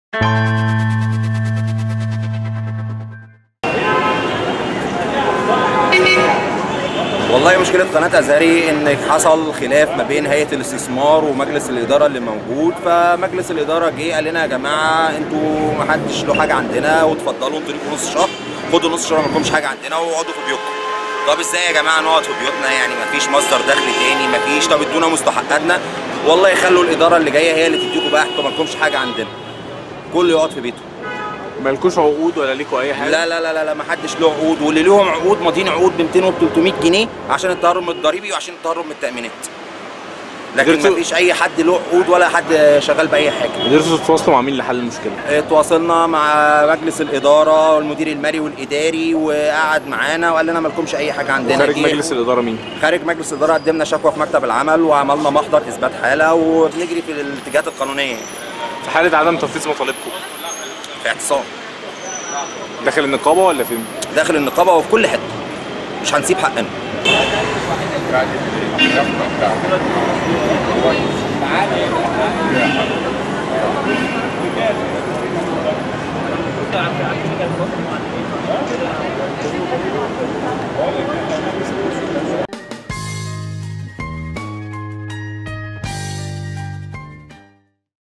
والله مشكلة قناة أزهري إن حصل خلاف ما بين هيئة الاستثمار ومجلس الإدارة اللي موجود فمجلس الإدارة جه قال لنا يا جماعة أنتوا ما حدش له حاجة عندنا وتفضلوا انتوا ليكوا نص شهر خدوا نص شهر ما لكمش حاجة عندنا واقعدوا في بيوتكم طب ازاي يا جماعة نقعد في بيوتنا يعني ما فيش مصدر دخل تاني ما فيش طب ادونا مستحقاتنا والله خلوا الإدارة اللي جاية هي اللي تديكوا بقى انتوا ما لكمش حاجة عندنا كله يقعد في بيته مالكوش عقود ولا ليكوا اي حاجه لا لا لا لا, لا ما حدش له عقود واللي لهم عقود ماضيين عقود ب 200 و 300 جنيه عشان التهرب الضريبي وعشان التهرب من التامينات لكن قدرتوا- ما فيش اي حد له عقود ولا حد شغال باي حاجه قدرتوا تتواصلوا مع مين لحل المشكله اتواصلنا مع مجلس الاداره والمدير المالي والاداري وقعد معانا وقال لنا مالكمش اي حاجه عندنا خارج دي- مجلس الاداره مين خارج مجلس الاداره قدمنا شكوى في مكتب العمل وعملنا محضر اثبات حاله وبنجري في الاتجاهات القانونيه في حاله عدم تنفيذ مطالبكم في اعتصام داخل النقابه ولا فين داخل النقابه وفي كل حته مش هنسيب حقنا